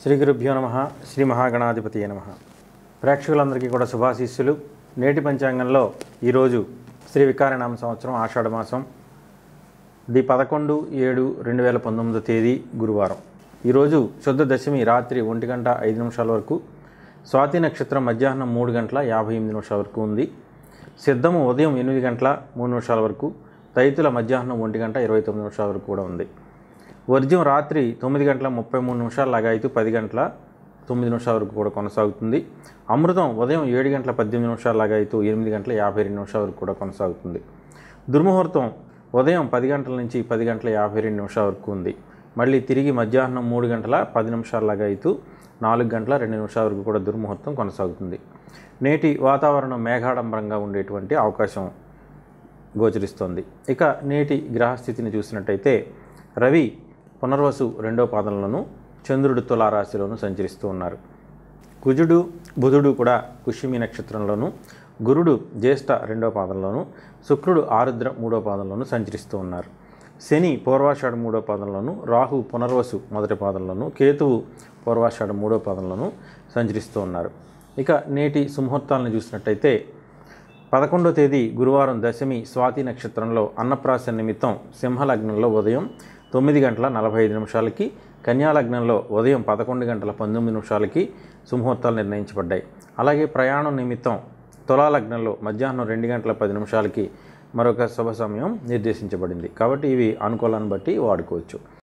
శ్రీ గురుభ్యో నమ శ్రీ మహాగణాధిపతి నమ ప్రేక్షకులందరికీ కూడా శుభాశీస్సులు నేటి పంచాంగంలో ఈరోజు శ్రీ వికారనామ సంవత్సరం ఆషాఢ మాసం ది పదకొండు ఏడు రెండు వేల పంతొమ్మిదో తేదీ గురువారం ఈరోజు శుద్ధ దశమి రాత్రి ఒంటి గంట ఐదు నిమిషాల వరకు స్వాతి నక్షత్రం మధ్యాహ్నం మూడు గంటల యాభై ఎనిమిది నిమిషాల వరకు ఉంది సిద్ధము ఉదయం ఎనిమిది గంటల మూడు నిమిషాల వరకు తైతుల మధ్యాహ్నం ఒంటి గంట ఇరవై తొమ్మిది నిమిషాల వరకు కూడా ఉంది వర్జ్యం రాత్రి తొమ్మిది గంటల ముప్పై మూడు నిమిషాల లగాయితూ పది గంటల తొమ్మిది నిమిషాల వరకు కూడా కొనసాగుతుంది అమృతం ఉదయం ఏడు గంటల పద్దెనిమిది నిమిషాల లగాయితూ ఎనిమిది గంటల యాభై రెండు నిమిషాల వరకు కూడా కొనసాగుతుంది దుర్ముహూర్తం ఉదయం పది గంటల నుంచి పది గంటల యాభై రెండు నిమిషాల వరకు ఉంది మళ్ళీ తిరిగి మధ్యాహ్నం మూడు గంటల పది నిమిషాల లగాయితూ నాలుగు గంటల రెండు నిమిషాల వరకు కూడా దుర్ముహూర్తం కొనసాగుతుంది నేటి వాతావరణం మేఘాడంబరంగా ఉండేటువంటి అవకాశం గోచరిస్తోంది ఇక నేటి గ్రహస్థితిని చూసినట్టయితే రవి పునర్వసు రెండో పాదంలోను చంద్రుడు తులారాశిలోను సంచరిస్తూ ఉన్నారు కుజుడు బుధుడు కూడా పుష్యమి నక్షత్రంలోను గురుడు జ్యేష్ఠ రెండో పాదంలోను శుక్రుడు ఆరుద్ర మూడో పాదంలోను సంచరిస్తూ ఉన్నారు శని పూర్వాషాఢ మూడో పాదంలోను రాహు పునర్వసు మొదటి పాదంలోను కేతువు పూర్వాషాఢ మూడో పాదంలోను సంచరిస్తూ ఉన్నారు ఇక నేటి సుముహూర్తాలను చూసినట్టయితే పదకొండో తేదీ గురువారం దశమి స్వాతి నక్షత్రంలో అన్నప్రాసన నిమిత్తం సింహలగ్నంలో ఉదయం తొమ్మిది గంటల నలభై ఐదు నిమిషాలకి కన్యాలగ్నంలో ఉదయం పదకొండు గంటల పంతొమ్మిది నిమిషాలకి సుముహూర్తాలు నిర్ణయించబడ్డాయి అలాగే ప్రయాణం నిమిత్తం తులాలగ్నంలో మధ్యాహ్నం రెండు గంటల పది నిమిషాలకి మరొక శుభ సమయం నిర్దేశించబడింది కాబట్టి ఇవి అనుకూలాన్ని బట్టి వాడుకోవచ్చు